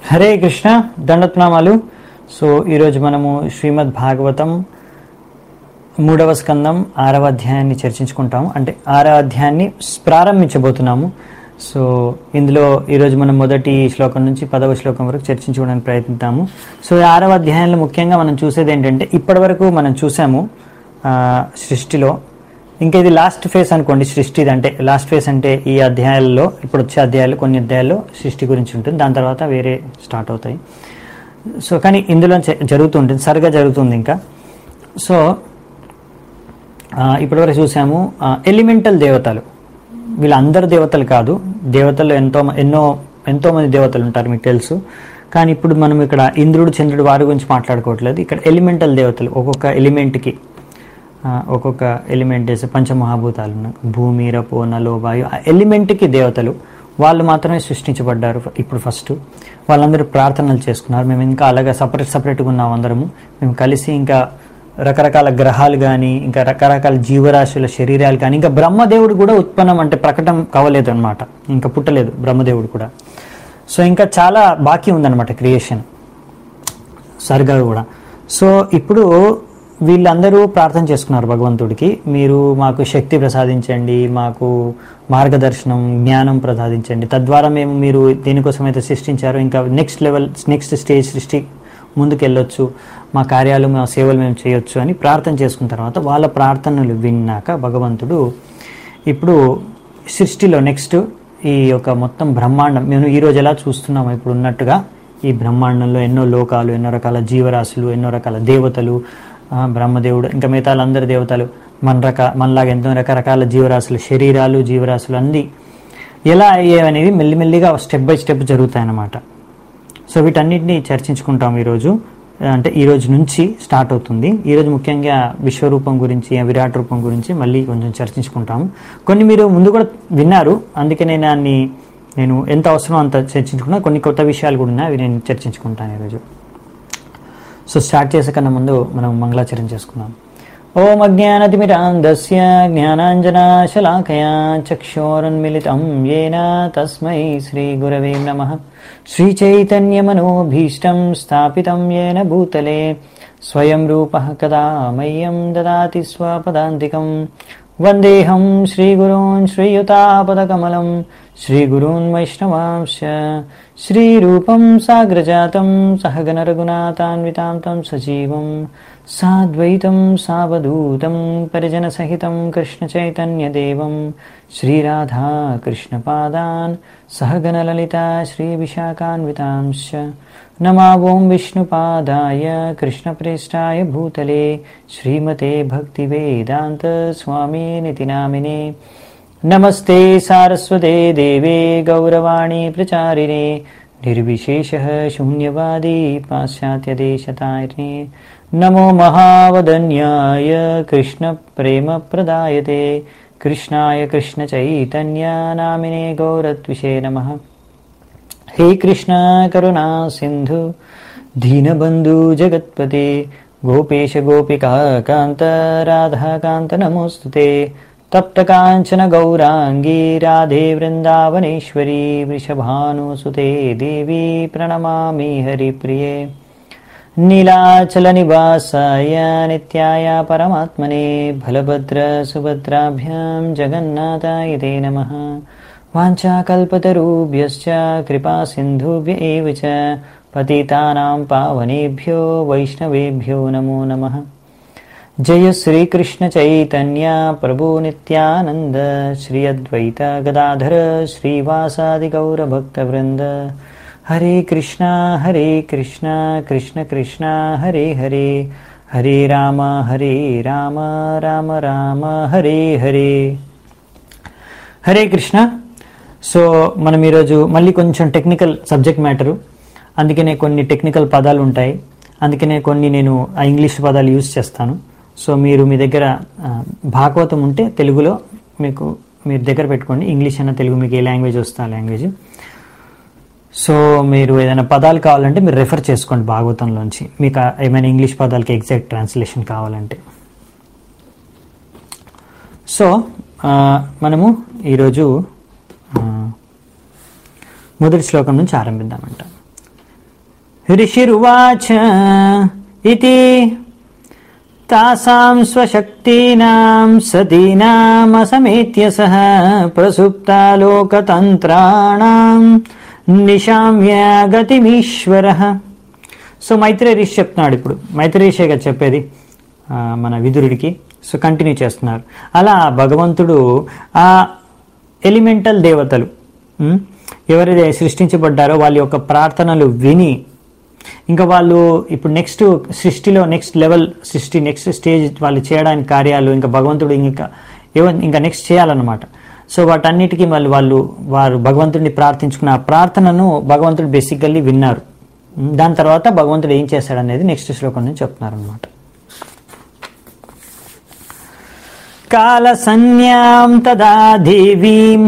Hare Krishna దండత్నామాలు so ఈరోజు మనము శ్రీమద్ భాగవతం మూడవ స్కందం ఆరవ అధ్యాయాన్ని చర్చించుకుంటాము అంటే ఆరవ అధ్యాయాన్ని ప్రారంభించబోతున్నాము సో ఇందులో ఈరోజు మనం మొదటి శ్లోకం నుంచి పదవ శ్లోకం వరకు చర్చించుకోవడానికి ప్రయత్నిద్దాము సో ఈ ఆరవ అధ్యాయంలో ముఖ్యంగా మనం చూసేది ఏంటంటే ఇప్పటి వరకు మనం చూసాము ఆ, సృష్టిలో ఇంకా ఇది లాస్ట్ ఫేజ్ అనుకోండి సృష్టి అంటే లాస్ట్ ఫేజ్ అంటే ఈ అధ్యాయాల్లో ఇప్పుడు వచ్చే అధ్యాయాలు కొన్ని అధ్యాయాల్లో సృష్టి గురించి ఉంటుంది దాని తర్వాత వేరే స్టార్ట్ అవుతాయి సో కానీ ఇందులో జ- జరుగుతుంటుంది సరిగా జరుగుతుంది ఇంకా సో ఆ, ఇప్పటివరకు చూసాము ఎలిమెంటల్ దేవతలు వీళ్ళందరు దేవతలు కాదు దేవతలు ఎంతో మ- ఎన్నో ఎంతో మంది దేవతలు ఉంటారు మీకు తెలుసు కానీ ఇప్పుడు మనం ఇక్కడ ఇంద్రుడు చంద్రుడు వారి గురించి మాట్లాడుకోవట్లేదు ఇక్కడ ఎలిమెంటల్ దేవతలు ఒక్కొక్క ఎలిమెంట్కి ఆ, ఒక్కొక్క ఎలిమెంట్ వేసి పంచమహాభూతాలు ఉన్నాయి భూమి రపో నలో వాయు ఆ ఎలిమెంట్కి దేవతలు వాళ్ళు మాత్రమే సృష్టించబడ్డారు ఇప్పుడు ఫస్ట్ వాళ్ళందరూ ప్రార్థనలు చేసుకున్నారు మేము ఇంకా అలాగా సపరేట్ సపరేట్గా ఉన్నాం అందరము మేము కలిసి ఇంకా రకరకాల గ్రహాలు కానీ ఇంకా రకరకాల జీవరాశుల శరీరాలు కానీ ఇంకా బ్రహ్మదేవుడు కూడా ఉత్పన్నం అంటే ప్రకటన కావలేదు అనమాట ఇంకా పుట్టలేదు బ్రహ్మదేవుడు కూడా సో ఇంకా చాలా బాకీ ఉందన్నమాట క్రియేషన్ సరిగా కూడా సో ఇప్పుడు వీళ్ళందరూ ప్రార్థన చేసుకున్నారు భగవంతుడికి మీరు మాకు శక్తి ప్రసాదించండి మాకు మార్గదర్శనం జ్ఞానం ప్రసాదించండి తద్వారా మేము మీరు దేనికోసం అయితే సృష్టించారో ఇంకా నెక్స్ట్ లెవెల్ నెక్స్ట్ స్టేజ్ సృష్టి ముందుకు వెళ్ళొచ్చు మా కార్యాలు మా సేవలు మేము చేయొచ్చు అని ప్రార్థన చేసుకున్న తర్వాత వాళ్ళ ప్రార్థనలు విన్నాక భగవంతుడు ఇప్పుడు సృష్టిలో నెక్స్ట్ ఈ యొక్క మొత్తం బ్రహ్మాండం మేము ఈరోజు ఎలా చూస్తున్నాము ఇప్పుడు ఉన్నట్టుగా ఈ బ్రహ్మాండంలో ఎన్నో లోకాలు ఎన్నో రకాల జీవరాశులు ఎన్నో రకాల దేవతలు ఆ, బ్రహ్మదేవుడు ఇంకా మిగతా అందరి దేవతలు మన రక మనలాగా ఎంతో రకరకాల జీవరాశులు శరీరాలు జీవరాశులు అన్నీ ఎలా అయ్యాయి అనేవి మెల్లిమెల్లిగా స్టెప్ బై స్టెప్ జరుగుతాయన్నమాట సో వీటన్నిటిని చర్చించుకుంటాం ఈరోజు అంటే ఈ రోజు నుంచి స్టార్ట్ అవుతుంది ఈరోజు ముఖ్యంగా విశ్వరూపం గురించి విరాట్ రూపం గురించి మళ్ళీ కొంచెం చర్చించుకుంటాము కొన్ని మీరు ముందు కూడా విన్నారు అందుకే నేను దాన్ని నేను ఎంత అవసరం అంత చర్చించుకున్నా కొన్ని కొత్త విషయాలు కూడా ఉన్నాయి అవి నేను చర్చించుకుంటాను ఈరోజు సో స్టార్ట్ చేసే కన్నా ముందు మనం మంగళాచరణ చేసుకుందాం ఓం అజ్ఞానతిమిరాంధస్య జ్ఞానాంజనాశలాకయా చక్షోరున్మిళితం ఏన తస్మై శ్రీగురవే నమ శ్రీచైతన్యమనోభీష్టం స్థాపితం ఏన భూతలే స్వయం రూపः కదా మह्यं దదాతి స్వపదాంతికం వందేహం శ్రీగురూన్ శ్రీయుతాపదకమలం శ్రీగురూన్ వైష్ణవాంశ శ్రీరూపం సాగ్రజాతం సహగణ రఘునాథాన్వితాం తం సజీవం సాద్వైతం సావధూతం పరిజనసహితం కృష్ణచైతన్యదేవం శ్రీరాధా కృష్ణపాదాన్ సహగణలలితా శ్రీవిశాఖాన్వితాంశ్చ नमा ॐ विष्णुपादाय कृष्णप्रेष्ठाय भूतले श्रीमते भक्तिवेदान्त स्वामिनिति नामिने नमस्ते सारस्वते देवे गौरवाणी प्रचारिणे निर्विशेषः शून्यवादी पाश्चात्यदेशतारिणे नमो महावदन्याय कृष्णप्रेमप्रदायते कृष्णाय कृष्णचैतन्या नामिने गौरत्विषे नमः हे कृष्ण करुणा सिन्धु दीनबन्धु जगत्पते गोपेश गोपिका कान्त राधा कान्त नमोऽस्तु ते तप्तकाञ्चन गौराङ्गी राधे वृन्दावनेश्वरी वृषभानुसुते देवी प्रणमामि हरिप्रिये नीलाचलनिवासाय नित्याय परमात्मने बलभद्रसुभद्राभ्यां जगन्नाथाय ते नमः वाञ्छाकल्पतरुभ्यश्च कृपासिन्धुभ्य एव च पतितानां पावनेभ्यो वैष्णवेभ्यो नमो नमः जय श्रीकृष्णचैतन्य प्रभु नित्यानन्द श्री अद्वैत गदाधर श्रीवासादिगौरभक्तवृन्द हरे कृष्णा हरे कृष्णा कृष्ण कृष्णा हरे हरे हरे राम हरे राम राम राम हरे हरे హరే కృష్ణ సో మనం ఈరోజు మళ్ళీ కొంచెం టెక్నికల్ సబ్జెక్ట్ మ్యాటరు అందుకనే కొన్ని టెక్నికల్ పదాలు ఉంటాయి అందుకనే కొన్ని నేను ఆ ఇంగ్లీష్ పదాలు యూజ్ చేస్తాను సో మీరు మీ దగ్గర ఆ, భాగవతం ఉంటే తెలుగులో మీకు మీరు దగ్గర పెట్టుకోండి ఇంగ్లీష్ అయినా తెలుగు మీకు ఏ లాంగ్వేజ్ వస్తే ఆ లాంగ్వేజ్ సో మీరు ఏదైనా పదాలు కావాలంటే మీరు రెఫర్ చేసుకోండి భాగవతంలోంచి మీకు ఆ ఏమైనా ఇంగ్లీష్ పదాలకి ఎగ్జాక్ట్ ట్రాన్స్లేషన్ కావాలంటే సో ఆ, మనము ఈరోజు ఆ, మొదటి శ్లోకం నుంచి ఆరంభిద్దామంట ऋषिरुवाच इति तासां स्वशक्तीनां सतीनामसमेत्य सह प्रसुप्तालोकतन्त्राणां निशाम्य गतिमीश्वरः సో మైత్రేయ ఋషి చెప్తున్నాడు ఇప్పుడు మైత్రేయ ఋషిగా చెప్పేది ఆ, మన విదురుడికి సో కంటిన్యూ చేస్తున్నారు అలా భగవంతుడు ఆ ఎలిమెంటల్ దేవతలు ఉమ్, ఎవరైతే సృష్టించబడ్డారో వాళ్ళ యొక్క ప్రార్థనలు విని ఇంకా వాళ్ళు ఇప్పుడు నెక్స్ట్ సృష్టిలో నెక్స్ట్ లెవెల్ సృష్టి నెక్స్ట్ స్టేజ్ వాళ్ళు చేయడానికి కార్యాలు ఇంకా భగవంతుడు ఇంకా ఏవ ఇంకా నెక్స్ట్ చేయాలన్నమాట సో వాటన్నిటికీ మళ్ళీ వాళ్ళు వారు భగవంతుడిని ప్రార్థించుకున్న ఆ ప్రార్థనను భగవంతుడు బేసికల్లీ విన్నారు ఉమ్, దాని తర్వాత భగవంతుడు ఏం చేశాడనేది నెక్స్ట్ శ్లోకం నుంచి చెప్తున్నారు అనమాట కాల సంజ్ఞాం తదా దేవీం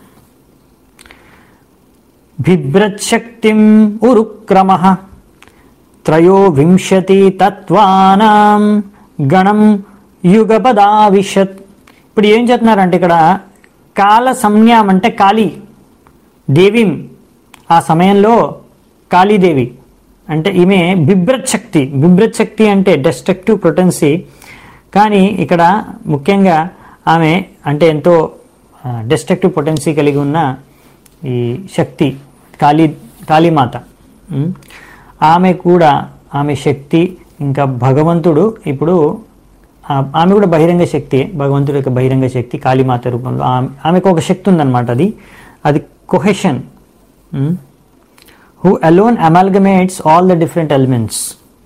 బిభ్రత్శక్తిం ఉరుక్రమ త్రయోవింశతి తత్వానాం గణం యుగపదావిశత్ ఇప్పుడు ఏం చెప్తున్నారంటే ఇక్కడ కాల సంజ్ఞాం అంటే కాళీ దేవీం ఆ సమయంలో కాళీదేవి అంటే ఈమె బిభ్రత్ శక్తి బిభ్రత్ శక్తి అంటే డెస్ట్రక్టివ్ ప్రొటెన్సీ కానీ ఇక్కడ ముఖ్యంగా ఆమె అంటే ఎంతో డెస్ట్రక్టివ్ పొటెన్సీ కలిగి ఉన్న ఈ శక్తి కాళీ కాళీమాత ఉమ్. ఆమె కూడా ఆమె శక్తి ఇంకా భగవంతుడు ఇప్పుడు ఆ- ఆమె కూడా బహిరంగ శక్తి భగవంతుడి యొక్క బహిరంగ శక్తి కాళీమాత రూపంలో ఆమె- ఆమెకు ఒక శక్తి ఉందన్నమాట అది అది cohesion who alone amalgamates all the different elements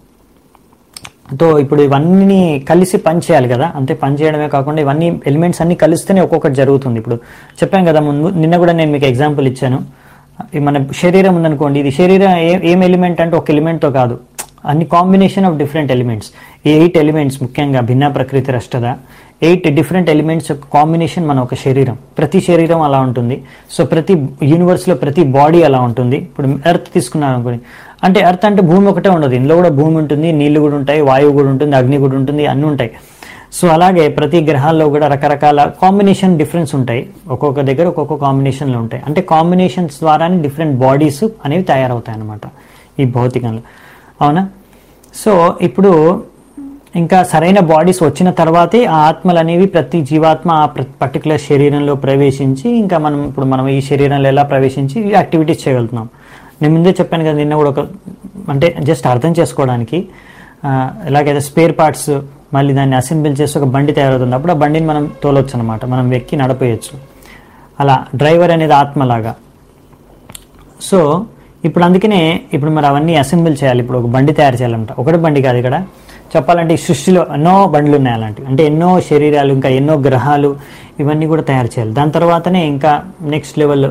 తో ఇప్పుడు ఇవన్నీ కలిసి పని చేయాలి కదా అంతే పని చేయడమే కాకుండా ఇవన్నీ ఎలిమెంట్స్ అన్ని కలిస్తేనే ఒక్కొక్కటి జరుగుతుంది ఇప్పుడు చెప్పాను కదా ముందు నిన్న కూడా నేను మీకు ఎగ్జాంపుల్ ఇచ్చాను ఈ మన శరీరం ఉందనుకోండి ఇది శరీరం ఏ ఏం ఎలిమెంట్ అంటే ఒక ఎలిమెంట్తో కాదు అన్ని కాంబినేషన్ ఆఫ్ డిఫరెంట్ ఎలిమెంట్స్ ఈ ఎయిట్ ఎలిమెంట్స్ ముఖ్యంగా భిన్న ప్రకృతి రష్టద ఎయిట్ డిఫరెంట్ ఎలిమెంట్స్ యొక్క కాంబినేషన్ మన ఒక శరీరం ప్రతి శరీరం అలా ఉంటుంది సో ప్రతి యూనివర్స్లో ప్రతి బాడీ అలా ఉంటుంది ఇప్పుడు ఎర్త్ తీసుకున్నాను అనుకోండి అంటే ఎర్త్ అంటే భూమి ఒకటే ఉండదు ఇందులో కూడా భూమి ఉంటుంది నీళ్లు కూడా ఉంటాయి వాయువు కూడా ఉంటుంది అగ్ని కూడా ఉంటుంది అన్నీ ఉంటాయి సో అలాగే ప్రతి గ్రహాల్లో కూడా రకరకాల కాంబినేషన్ డిఫరెన్స్ ఉంటాయి ఒక్కొక్క దగ్గర ఒక్కొక్క కాంబినేషన్లు ఉంటాయి అంటే కాంబినేషన్స్ ద్వారానే డిఫరెంట్ బాడీస్ అనేవి తయారవుతాయి అన్నమాట ఈ భౌతికంలో అవునా సో ఇప్పుడు ఇంకా సరైన బాడీస్ వచ్చిన తర్వాతే ఆ ఆత్మలు అనేవి ప్రతి జీవాత్మ ఆ పర్టికులర్ శరీరంలో ప్రవేశించి ఇంకా మనం ఇప్పుడు మనం ఈ శరీరంలో ఎలా ప్రవేశించి ఈ యాక్టివిటీస్ చేయగలుగుతున్నాం నేను ముందే చెప్పాను కదా నిన్న కూడా ఒక అంటే జస్ట్ అర్థం చేసుకోవడానికి ఆ, ఎలాగైతే స్పేర్ పార్ట్స్ మళ్ళీ దాన్ని అసెంబుల్ చేసి ఒక బండి తయారవుతుంది అప్పుడు ఆ బండిని మనం తోలొచ్చు అనమాట మనం వెక్కి నడపేయచ్చు అలా డ్రైవర్ అనేది ఆత్మలాగా సో ఇప్పుడు అందుకనే ఇప్పుడు మరి అవన్నీ అసెంబుల్ చేయాలి ఇప్పుడు ఒక బండి తయారు చేయాలంట ఒకటి బండి కాదు ఇక్కడ చెప్పాలంటే ఈ సృష్టిలో ఎన్నో బండ్లు ఉన్నాయి అలాంటివి అంటే ఎన్నో శరీరాలు ఇంకా ఎన్నో గ్రహాలు ఇవన్నీ కూడా తయారు చేయాలి దాని తర్వాతనే ఇంకా నెక్స్ట్ లెవెల్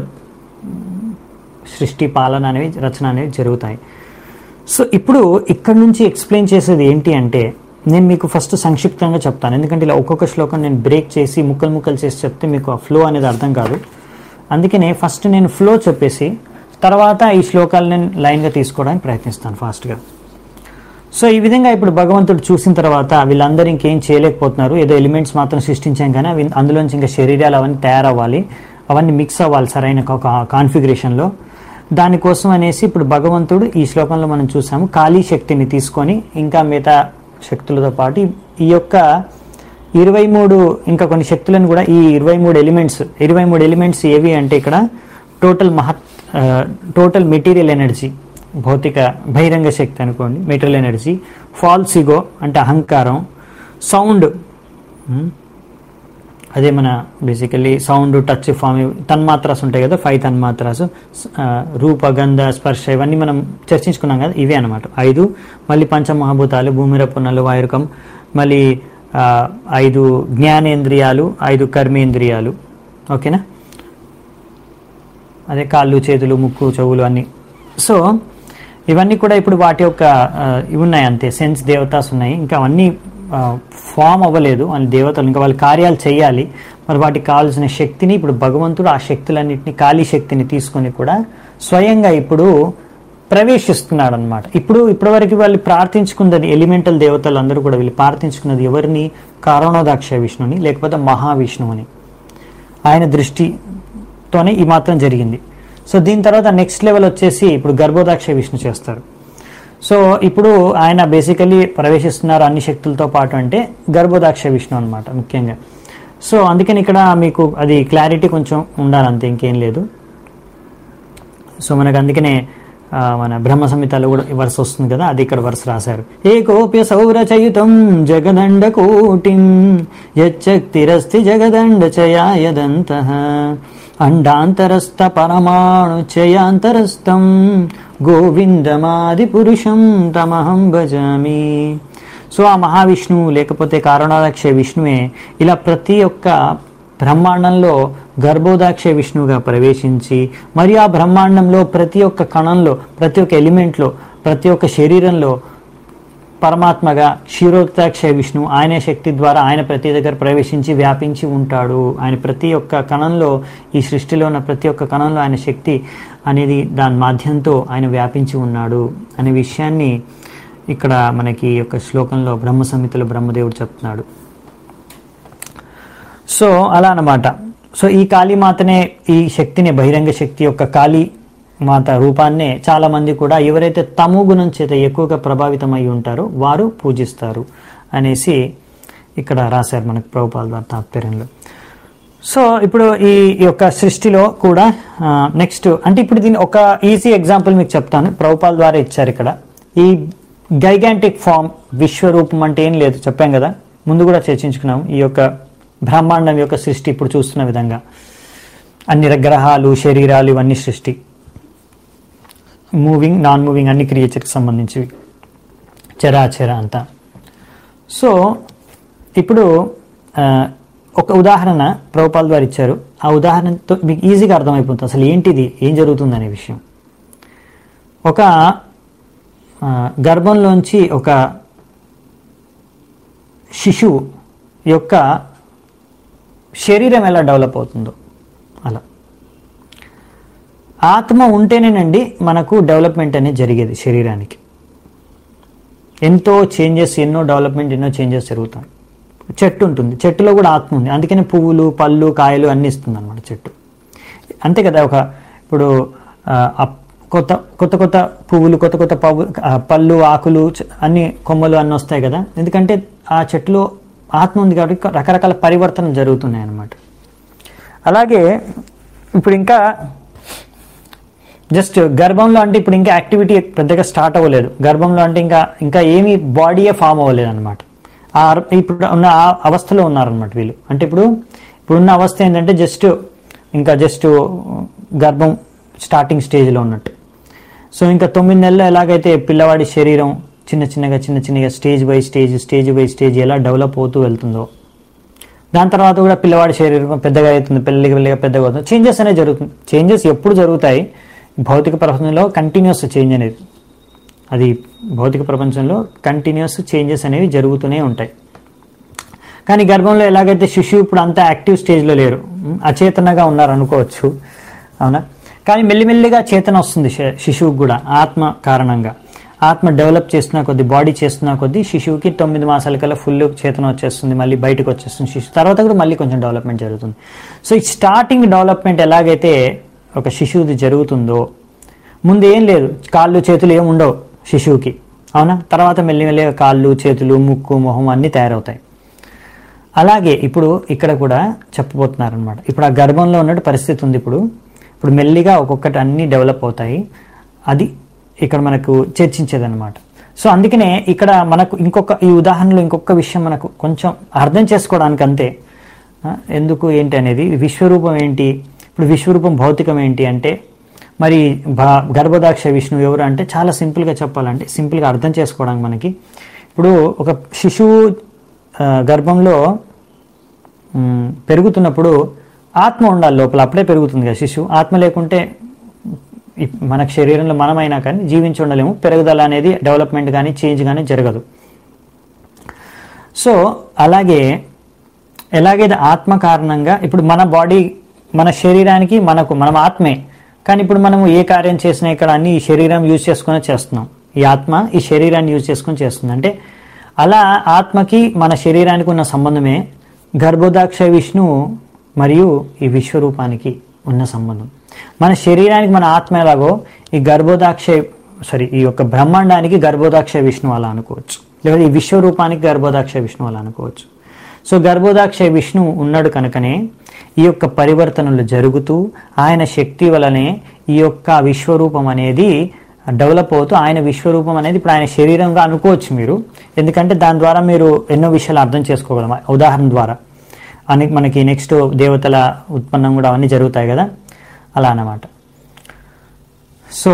సృష్టి పాలన అనేవి రచన అనేవి జరుగుతాయి సో ఇప్పుడు ఇక్కడ నుంచి ఎక్స్ప్లెయిన్ చేసేది ఏంటి అంటే నేను మీకు ఫస్ట్ సంక్షిప్తంగా చెప్తాను ఎందుకంటే ఇలా ఒక్కొక్క శ్లోకం నేను బ్రేక్ చేసి ముక్కలు ముక్కలు చేసి చెప్తే మీకు ఆ ఫ్లో అనేది అర్థం కాదు అందుకనే ఫస్ట్ నేను ఫ్లో చెప్పేసి తర్వాత ఈ శ్లోకాలు నేను లైన్గా తీసుకోవడానికి ప్రయత్నిస్తాను ఫాస్ట్గా సో ఈ విధంగా ఇప్పుడు భగవంతుడు చూసిన తర్వాత వీళ్ళందరూ ఇంకేం చేయలేకపోతున్నారు ఏదో ఎలిమెంట్స్ మాత్రం సృష్టించాం కానీ అవి అందులోంచి ఇంకా శరీరాలు అవన్నీ తయారవ్వాలి అవన్నీ మిక్స్ అవ్వాలి సరైన ఒక కాన్ఫిగరేషన్లో దానికోసం అనేసి ఇప్పుడు భగవంతుడు ఈ శ్లోకంలో మనం చూసాము ఖాళీ శక్తిని తీసుకొని ఇంకా మిగతా శక్తులతో పాటు ఈ యొక్క ఇరవై మూడు ఇంకా కొన్ని శక్తులను కూడా ఈ ఇరవై మూడు ఎలిమెంట్స్ ఇరవై మూడు ఎలిమెంట్స్ ఏవి అంటే ఇక్కడ టోటల్ మహత్ టోటల్ మెటీరియల్ ఎనర్జీ భౌతిక బహిరంగ శక్తి అనుకోండి మెటీరియల్ ఎనర్జీ ఫాల్స్ ఇగో అంటే అహంకారం సౌండ్ అదే మన బేసికల్లీ సౌండ్ టచ్ ఫామ్ తన్మాత్రాస్ ఉంటాయి కదా ఫైవ్ తన్మాత్రాస్ ఆ, రూప గంధ స్పర్శ ఇవన్నీ మనం చర్చించుకున్నాం కదా ఇవే అనమాట ఐదు మళ్ళీ పంచమహాభూతాలు భూమిరపున్నలు వాయురకం మళ్ళీ ఆ, ఐదు జ్ఞానేంద్రియాలు ఐదు కర్మేంద్రియాలు ఓకేనా అదే కాళ్ళు చేతులు ముక్కు చెవులు అన్నీ సో ఇవన్నీ కూడా ఇప్పుడు వాటి యొక్క ఆ, ఇవి ఉన్నాయి అంతే సెన్స్ దేవతాస్ ఉన్నాయి ఇంకా అవన్నీ ఫామ్ అవ్వలేదు అని దేవతలు ఇంకా వాళ్ళ కార్యాలు చేయాలి మరి వాటికి కావాల్సిన శక్తిని ఇప్పుడు భగవంతుడు ఆ శక్తులన్నింటినీ ఖాళీ శక్తిని తీసుకొని కూడా స్వయంగా ఇప్పుడు ప్రవేశిస్తున్నాడు అనమాట ఇప్పుడు ఇప్పటివరకు వాళ్ళు ప్రార్థించుకున్నది ఎలిమెంటల్ దేవతలు అందరూ కూడా వీళ్ళు ప్రార్థించుకున్నది ఎవరిని కారణోదాక్ష విష్ణుని లేకపోతే మహావిష్ణువుని ఆయన దృష్టితోనే ఈ మాత్రం జరిగింది సో దీని తర్వాత నెక్స్ట్ లెవెల్ వచ్చేసి ఇప్పుడు గర్భోదాక్ష విష్ణు చేస్తారు సో ఇప్పుడు ఆయన బేసికలీ ప్రవేశిస్తున్నారు అన్ని శక్తులతో పాటు అంటే గర్భోదాక్ష విష్ణు అనమాట ముఖ్యంగా సో అందుకని ఇక్కడ మీకు అది క్లారిటీ కొంచెం ఉండాలి అంతే ఇంకేం లేదు సో మనకు అందుకనే ఆ, మన బ్రహ్మ సంహితలో కూడా ఈ వరుస వస్తుంది కదా అది ఇక్కడ వరుస రాశారు ఏకోప్య సౌరచయుతం జగదండ కోటిం యచ్చక్తిరస్తి జగదండ చయాయదంత అండాంతరస్థ పరమాణు చయాంతరస్థం గోవిందమాది పురుషం తమహం భజామి సో ఆ మహావిష్ణువు లేకపోతే కారణాదక్ష విష్ణువే ఇలా ప్రతి ఒక్క బ్రహ్మాండంలో గర్భోదాక్ష విష్ణువుగా ప్రవేశించి మరియు ఆ బ్రహ్మాండంలో ప్రతి ఒక్క కణంలో ప్రతి ఒక్క ఎలిమెంట్లో ప్రతి ఒక్క శరీరంలో పరమాత్మగా క్షీరోత్సాక్ష విష్ణు ఆయన శక్తి ద్వారా ఆయన ప్రతి దగ్గర ప్రవేశించి వ్యాపించి ఉంటాడు ఆయన ప్రతి ఒక్క కణంలో ఈ సృష్టిలో ఉన్న ప్రతి ఒక్క కణంలో ఆయన శక్తి అనేది దాని మాధ్యంతో ఆయన వ్యాపించి ఉన్నాడు అనే విషయాన్ని ఇక్కడ మనకి ఈ యొక్క శ్లోకంలో బ్రహ్మ సంహితలో బ్రహ్మదేవుడు చెప్తున్నాడు సో అలా అన్నమాట సో ఈ కాళీమాతనే ఈ శక్తిని బహిరంగ శక్తి యొక్క కాళీ మాత రూపాన్నే చాలా మంది కూడా ఎవరైతే తమో గుణం చేత ఎక్కువగా ప్రభావితమై ఉంటారో వారు పూజిస్తారు అనేసి ఇక్కడ రాశారు మనకు ప్రభుపాల వారి తాత్పర్యంలో సో ఇప్పుడు ఈ ఈ యొక్క సృష్టిలో కూడా నెక్స్ట్ అంటే ఇప్పుడు దీని ఒక ఈజీ ఎగ్జాంపుల్ మీకు చెప్తాను ప్రభుపాల్ ద్వారా ఇచ్చారు ఇక్కడ ఈ గైగాంటిక్ ఫామ్ విశ్వరూపం అంటే ఏం లేదు చెప్పాం కదా ముందు కూడా చర్చించుకున్నాం ఈ యొక్క బ్రహ్మాండం యొక్క సృష్టి ఇప్పుడు చూస్తున్న విధంగా అన్ని గ్రహాలు శరీరాలు ఇవన్నీ సృష్టి మూవింగ్ నాన్ మూవింగ్ అన్ని క్రియేచర్కి సంబంధించివి చరాచర అంతా సో ఇప్పుడు ఆ, ఒక ఉదాహరణ ప్రభుపాల్ ద్వారా ఇచ్చారు ఆ ఉదాహరణతో మీకు ఈజీగా అర్థమైపోతుంది అసలు ఏంటిది ఏం జరుగుతుంది అనే విషయం ఒక ఆ, గర్భంలోంచి ఒక శిశువు యొక్క శరీరం ఎలా డెవలప్ అవుతుందో అలా ఆత్మ ఉంటేనేనండి మనకు డెవలప్మెంట్ అనేది జరిగేది శరీరానికి ఎంతో చేంజెస్ ఎన్నో డెవలప్మెంట్ ఎన్నో చేంజెస్ జరుగుతాయి చెట్టు ఉంటుంది చెట్టులో కూడా ఆత్మ ఉంది అందుకనే పువ్వులు పళ్ళు కాయలు అన్ని ఇస్తుంది అనమాట చెట్టు అంతే కదా ఒక ఇప్పుడు ఆ, అప్- కొత్త కొత్త కొత్త పువ్వులు కొత్త కొత్త పవ్వు ఆ, పళ్ళు ఆకులు చ- అన్ని కొమ్మలు అన్నీ వస్తాయి కదా ఎందుకంటే ఆ చెట్టులో ఆత్మ ఉంది కాబట్టి రకరకాల పరివర్తన జరుగుతున్నాయి అన్నమాట అలాగే ఇప్పుడు ఇంకా జస్ట్ గర్భంలో అంటే ఇప్పుడు ఇంకా యాక్టివిటీ పెద్దగా స్టార్ట్ అవ్వలేదు గర్భంలో అంటే ఇంకా ఇంకా ఏమీ బాడీయే ఫామ్ అవ్వలేదు అనమాట ఆ అర్- ఇప్పుడు ఉన్న ఆ అవస్థలో ఉన్నారనమాట వీళ్ళు అంటే ఇప్పుడు ఇప్పుడున్న అవస్థ ఏంటంటే జస్ట్ ఇంకా జస్ట్ గర్భం స్టార్టింగ్ స్టేజ్లో ఉన్నట్టు సో ఇంకా తొమ్మిది నెలలు ఎలాగైతే పిల్లవాడి శరీరం చిన్న చిన్నగా చిన్న చిన్నగా stage by stage stage by stage ఎలా డెవలప్ అవుతూ వెళ్తుందో దాని తర్వాత కూడా పిల్లవాడి శరీరం పెద్దగా అవుతుంది పెళ్ళిగా పెళ్ళిగా పెద్దగా అవుతుంది చేంజెస్ అనేది జరుగుతుంది చేంజెస్ ఎప్పుడు జరుగుతాయి భౌతిక ప్రపంచంలో కంటిన్యూస్ చేంజ్ అనేది అది భౌతిక ప్రపంచంలో కంటిన్యూస్ చేంజెస్ అనేవి జరుగుతూనే ఉంటాయి కానీ గర్భంలో ఎలాగైతే శిశువు ఇప్పుడు అంతా యాక్టివ్ స్టేజ్లో లేరు ఉమ్, అచేతనగా ఉన్నారు అనుకోవచ్చు అవునా కానీ మెల్లిమెల్లిగా చేతన వస్తుంది శ- శిశువుకు కూడా ఆత్మ కారణంగా ఆత్మ డెవలప్ చేస్తున్న కొద్దీ బాడీ చేస్తున్న కొద్దీ శిశువుకి తొమ్మిది మాసాల కల్లా ఫుల్ చేతన వచ్చేస్తుంది మళ్ళీ బయటకు వచ్చేస్తుంది శిశువు తర్వాత కూడా మళ్ళీ కొంచెం డెవలప్మెంట్ జరుగుతుంది సో ఈ స్టార్టింగ్ డెవలప్మెంట్ ఎలాగైతే ఒక శిశువుది జరుగుతుందో ముందు ఏం లేదు కాళ్ళు చేతులు ఏం ఉండవు శిశువుకి అవునా తర్వాత మెల్లిమెల్లిగా కాళ్ళు చేతులు ముక్కు మొహం అన్నీ తయారవుతాయి అలాగే ఇప్పుడు ఇక్కడ కూడా చెప్పబోతున్నారు అనమాట ఇప్పుడు ఆ గర్భంలో ఉన్నట్టు పరిస్థితి ఉంది ఇప్పుడు ఇప్పుడు మెల్లిగా ఒక్కొక్కటి అన్నీ డెవలప్ అవుతాయి అది ఇక్కడ మనకు చర్చించేదన్నమాట సో అందుకనే ఇక్కడ మనకు ఇంకొక ఈ ఉదాహరణలో ఇంకొక విషయం మనకు కొంచెం అర్థం చేసుకోవడానికి అంతే ఆ, ఎందుకు ఏంటి అనేది విశ్వరూపం ఏంటి ఇప్పుడు విశ్వరూపం భౌతికం ఏంటి అంటే మరి భా- గర్భదాక్ష విష్ణువు ఎవరు అంటే చాలా సింపుల్గా చెప్పాలంటే సింపుల్గా అర్థం చేసుకోవడానికి మనకి ఇప్పుడు ఒక శిశువు ఆ, గర్భంలో మ్, పెరుగుతున్నప్పుడు ఆత్మ ఉండాలి లోపల అప్పుడే పెరుగుతుంది కదా శిశువు ఆత్మ లేకుంటే ఇ- మన శరీరంలో మనమైనా కానీ జీవించి ఉండలేము పెరుగుదల అనేది డెవలప్మెంట్ కానీ చేంజ్ కానీ జరగదు సో అలాగే ఎలాగైతే ఆత్మ కారణంగా ఇప్పుడు మన బాడీ మన శరీరానికి మనకు మనం ఆత్మే కానీ ఇప్పుడు మనము ఏ కార్యం చేసినా ఇక్కడ అన్ని ఈ శరీరం యూజ్ చేసుకుని చేస్తున్నాం ఈ ఆత్మ ఈ శరీరాన్ని యూజ్ చేసుకుని చేస్తుంది అంటే అలా ఆత్మకి మన శరీరానికి ఉన్న సంబంధమే గర్భోదాక్ష విష్ణువు మరియు ఈ విశ్వరూపానికి ఉన్న సంబంధం మన శరీరానికి మన ఆత్మ ఎలాగో ఈ గర్భోదాక్ష సారీ ఈ యొక్క బ్రహ్మాండానికి గర్భోదాక్ష విష్ణు అలా అనుకోవచ్చు లేదా ఈ విశ్వరూపానికి గర్భోదాక్ష విష్ణు అలా అనుకోవచ్చు సో గర్భోదాక్ష విష్ణు ఉన్నాడు కనుకనే ఈ యొక్క పరివర్తనలు జరుగుతూ ఆయన శక్తి వలనే ఈ యొక్క విశ్వరూపం అనేది డెవలప్ అవుతూ ఆయన విశ్వరూపం అనేది ఇప్పుడు ఆయన శరీరంగా అనుకోవచ్చు మీరు ఎందుకంటే దాని ద్వారా మీరు ఎన్నో విషయాలు అర్థం చేసుకోగలం ఉదాహరణ ద్వారా అని మనకి నెక్స్ట్ దేవతల ఉత్పన్నం కూడా అవన్నీ జరుగుతాయి కదా అలా అన్నమాట సో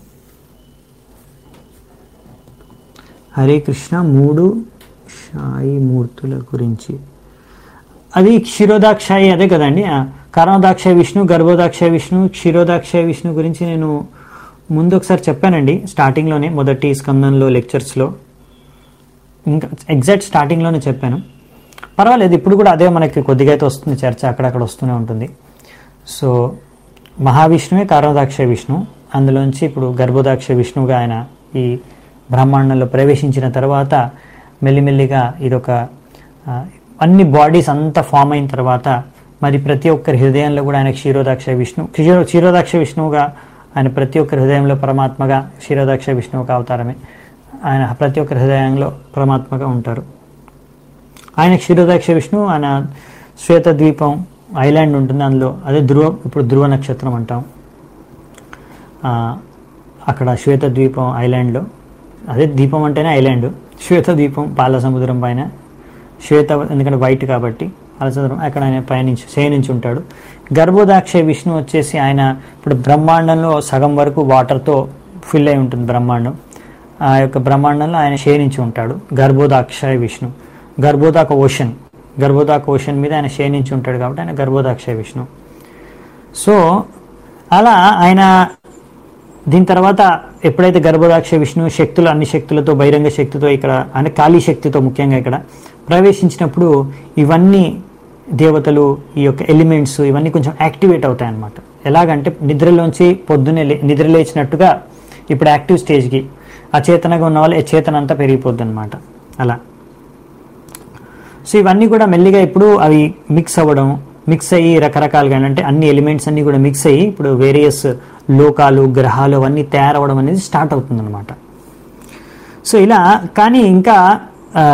హరే కృష్ణ మూడు షాయి మూర్తుల గురించి అది క్షీరోదాక్షాయి అదే కదండి ఆ, కర్ణదాక్ష విష్ణు గర్భోదాక్ష విష్ణు క్షీరోదాక్ష విష్ణు గురించి నేను ముందు ఒకసారి చెప్పానండి స్టార్టింగ్లోనే మొదటి స్కందంలో లెక్చర్స్లో ఇంకా ఎగ్జాక్ట్ స్టార్టింగ్లోనే చెప్పాను పర్వాలేదు ఇప్పుడు కూడా అదే మనకి కొద్దిగా అయితే వస్తుంది చర్చ అక్కడక్కడ వస్తూనే ఉంటుంది సో మహావిష్ణువే కారణదాక్ష విష్ణు అందులోంచి ఇప్పుడు గర్భోదాక్ష విష్ణువుగా ఆయన ఈ బ్రహ్మాండంలో ప్రవేశించిన తర్వాత మెల్లిమెల్లిగా ఇదొక ఆ, అన్ని బాడీస్ అంతా ఫామ్ అయిన తర్వాత మరి ప్రతి ఒక్కరి హృదయంలో కూడా ఆయన క్షీరోదాక్ష విష్ణు క్షీరో క్షీరోదాక్ష విష్ణువుగా ఆయన ప్రతి ఒక్కరి హృదయంలో పరమాత్మగా క్షీరోదాక్ష విష్ణువు ఒక అవతారమే ఆయన ప్రతి ఒక్కరి హృదయంలో పరమాత్మగా ఉంటారు ఆయన క్షీరోదాక్ష విష్ణు ఆయన శ్వేత ద్వీపం ఐలాండ్ ఉంటుంది అందులో అదే ధ్రువ ఇప్పుడు ధ్రువ నక్షత్రం అంటాం ఆ, అక్కడ శ్వేత ద్వీపం ఐలాండ్లో అదే దీపం అంటేనే ఐలాండ్ శ్వేత ద్వీపం పాల సముద్రం పైన శ్వేత ఎందుకంటే వైట్ కాబట్టి పాల సముద్రం అక్కడ ఆయన పయనించి శయనించి ఉంటాడు గర్భోదాక్ష విష్ణు వచ్చేసి ఆయన ఇప్పుడు బ్రహ్మాండంలో సగం వరకు వాటర్తో ఫిల్ అయి ఉంటుంది బ్రహ్మాండం ఆ యొక్క బ్రహ్మాండంలో ఆయన శయనించి ఉంటాడు గర్భోదాక్షయ విష్ణు గర్భోదాక ఓషన్ గర్భోదాక ఓషన్ మీద ఆయన శయనించి ఉంటాడు కాబట్టి ఆయన గర్భోదాక్షయ విష్ణు సో అలా ఆయన దీని తర్వాత ఎప్పుడైతే గర్భదాక్ష విష్ణు శక్తులు అన్ని శక్తులతో బహిరంగ శక్తితో ఇక్కడ అంటే కాళీ శక్తితో ముఖ్యంగా ఇక్కడ ప్రవేశించినప్పుడు ఇవన్నీ దేవతలు ఈ యొక్క ఎలిమెంట్స్ ఇవన్నీ కొంచెం యాక్టివేట్ అవుతాయి అన్నమాట ఎలాగంటే నిద్రలోంచి పొద్దున్నే లే- నిద్ర లేచినట్టుగా ఇప్పుడు యాక్టివ్ స్టేజ్కి అచేతనగా ఉన్న వాళ్ళు చేతన అంతా పెరిగిపోద్ది అనమాట అలా సో ఇవన్నీ కూడా మెల్లిగా ఇప్పుడు అవి మిక్స్ అవ్వడం మిక్స్ అయ్యి రకరకాలుగా అంటే అన్ని ఎలిమెంట్స్ అన్ని కూడా మిక్స్ అయ్యి ఇప్పుడు వేరియస్ లోకాలు గ్రహాలు అవన్నీ తయారవడం అనేది స్టార్ట్ అవుతుంది అనమాట సో ఇలా కానీ ఇంకా ఆ,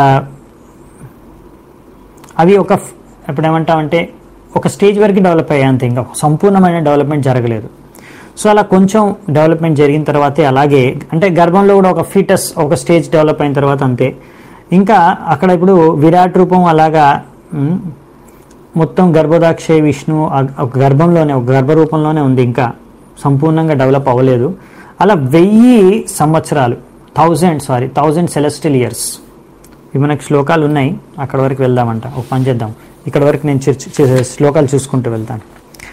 అవి ఒక ఫ్- ఇప్పుడు ఏమంటామంటే ఒక స్టేజ్ వరకు డెవలప్ అయ్యాయి అంతే ఇంకా సంపూర్ణమైన డెవలప్మెంట్ జరగలేదు సో అలా కొంచెం డెవలప్మెంట్ జరిగిన తర్వాతే అలాగే అంటే గర్భంలో కూడా ఒక ఫీటస్ ఒక స్టేజ్ డెవలప్ అయిన తర్వాత అంతే ఇంకా అక్కడ ఇప్పుడు విరాట్ రూపం అలాగా ఉమ్, మొత్తం గర్భదాక్షయ విష్ణు ఆ- ఒక గర్భంలోనే ఒక గర్భరూపంలోనే ఉంది ఇంకా సంపూర్ణంగా డెవలప్ అవ్వలేదు అలా వెయ్యి సంవత్సరాలు thousand sorry thousand celestial years ఇవి మనకు శ్లోకాలు ఉన్నాయి అక్కడ వరకు వెళ్దామంట ఒక పని చేద్దాం ఇక్కడ వరకు నేను చర్చ- చే- శ్లోకాలు చూసుకుంటూ వెళ్తాను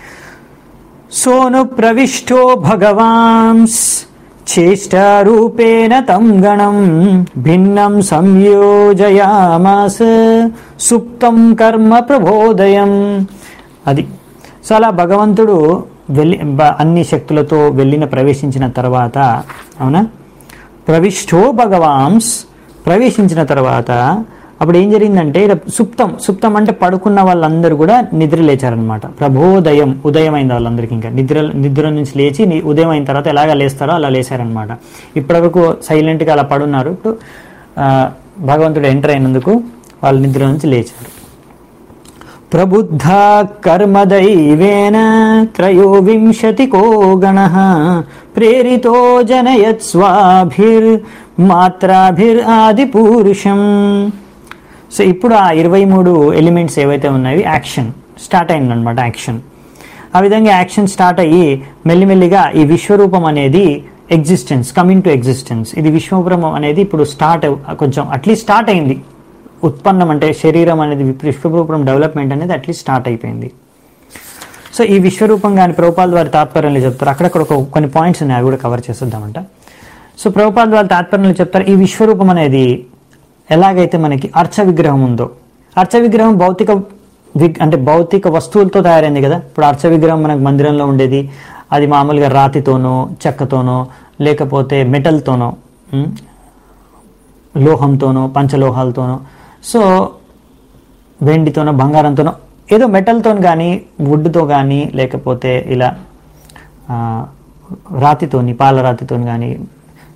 సోను ప్రవిష్టో భగవాన్స్ చేష్టారూపేణ తం గణం భిన్నం సంయోజయామాస సుప్తం కర్మ ప్రబోదయం అది సో అలా భగవంతుడు వెళ్ళి బ- అన్ని శక్తులతో వెళ్ళిన ప్రవేశించిన తర్వాత అవునా ప్రవిష్టో భగవాన్స్ ప్రవేశించిన తర్వాత అప్పుడు ఏం జరిగిందంటే ఇలా సుప్తం సుప్తం అంటే పడుకున్న వాళ్ళందరూ కూడా నిద్ర లేచారనమాట ప్రభోదయం ఉదయం అయింది వాళ్ళందరికీ ఇంకా నిద్ర నిద్ర నుంచి లేచి ని- ఉదయం అయిన తర్వాత ఎలాగ లేస్తారో అలా లేచారనమాట ఇప్పటివరకు సైలెంట్గా అలా పడున్నారు ఇప్పుడు ఆ, భగవంతుడు ఎంటర్ అయినందుకు వాళ్ళు నిద్ర నుంచి లేచారు ప్రబుద్ధ కర్మదైవేన త్రయోవింశతికో గణ ప్రేరితో జనయత్ స్వాభిర్ మాత్రాభిర్ ఆది పూరుషం సో ఇప్పుడు ఆ ఇరవై మూడు ఎలిమెంట్స్ ఏవైతే ఉన్నాయో యాక్షన్ స్టార్ట్ అయిందనమాట యాక్షన్ ఆ విధంగా యాక్షన్ స్టార్ట్ అయ్యి మెల్లిమెల్లిగా ఈ విశ్వరూపం అనేది ఎగ్జిస్టెన్స్ కమింగ్ టు ఎగ్జిస్టెన్స్ ఇది విశ్వరూపం అనేది ఇప్పుడు స్టార్ట్ కొంచెం అట్లీస్ట్ స్టార్ట్ అయింది ఉత్పన్నం అంటే శరీరం అనేది విశ్వరూపం డెవలప్మెంట్ అనేది అట్లీస్ట్ స్టార్ట్ అయిపోయింది సో ఈ విశ్వరూపం కానీ ప్రభుపాల్ వారి తాత్పర్యంలో చెప్తారు అక్కడక్కడ ఒక కొన్ని పాయింట్స్ ఉన్నాయి అవి కూడా కవర్ చేసేద్దామంట సో ప్రభుపాల్ వారి తాత్పర్యంలో చెప్తారు ఈ విశ్వరూపం అనేది ఎలాగైతే మనకి అర్చ విగ్రహం ఉందో అర్చ విగ్రహం భౌతిక విగ్ అంటే భౌతిక వస్తువులతో తయారైంది కదా ఇప్పుడు అర్చ విగ్రహం మనకు మందిరంలో ఉండేది అది మామూలుగా రాతితోనో చెక్కతోనో లేకపోతే మెటల్తోనో ఉమ్, లోహంతోనో పంచలోహాలతోనో సో వెండితోనో బంగారంతోనో ఏదో మెటల్తో కానీ వుడ్తో కానీ లేకపోతే ఇలా ఆ, రాతితోని పాల రాతితోని కానీ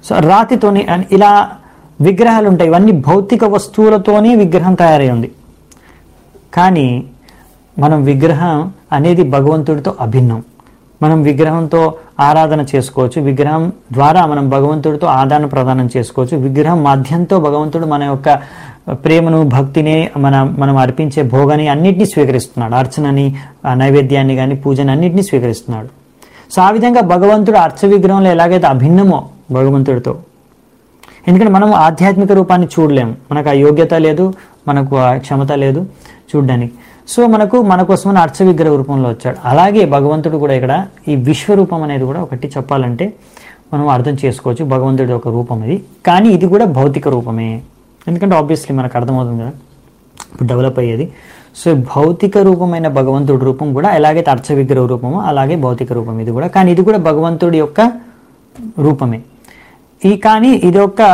సో రాతితోని and ఇలా విగ్రహాలు ఉంటాయి ఇవన్నీ భౌతిక వస్తువులతోనే విగ్రహం తయారై ఉంది కానీ మనం విగ్రహం అనేది భగవంతుడితో అభిన్నం మనం విగ్రహంతో ఆరాధన చేసుకోవచ్చు విగ్రహం ద్వారా మనం భగవంతుడితో ఆదాన ప్రదానం చేసుకోవచ్చు విగ్రహం మాధ్యంతో భగవంతుడు మన యొక్క ప్రేమను భక్తిని మన మనం అర్పించే భోగాన్ని అన్నిటినీ స్వీకరిస్తున్నాడు అర్చనని ఆ నైవేద్యాన్ని కానీ పూజని అన్నిటినీ స్వీకరిస్తున్నాడు సో ఆ విధంగా భగవంతుడు అర్చ విగ్రహంలో ఎలాగైతే అభిన్నమో భగవంతుడితో ఎందుకంటే మనం ఆధ్యాత్మిక రూపాన్ని చూడలేము మనకు ఆ యోగ్యత లేదు మనకు ఆ క్షమత లేదు చూడడానికి సో మనకు మన కోసమని అర్చ విగ్రహ రూపంలో వచ్చాడు అలాగే భగవంతుడు కూడా ఇక్కడ ఈ విశ్వరూపం అనేది కూడా ఒకటి చెప్పాలంటే మనం అర్థం చేసుకోవచ్చు భగవంతుడి ఒక రూపం ఇది కానీ ఇది కూడా భౌతిక రూపమే ఎందుకంటే ఆబ్వియస్లీ మనకు అర్థమవుతుంది కదా ఇప్పుడు డెవలప్ అయ్యేది సో భౌతిక రూపమైన భగవంతుడి రూపం కూడా ఎలాగైతే అర్చ విగ్రహ రూపమో అలాగే భౌతిక రూపం ఇది కూడా కానీ ఇది కూడా భగవంతుడి యొక్క రూపమే ఈ కానీ ఇది ఒక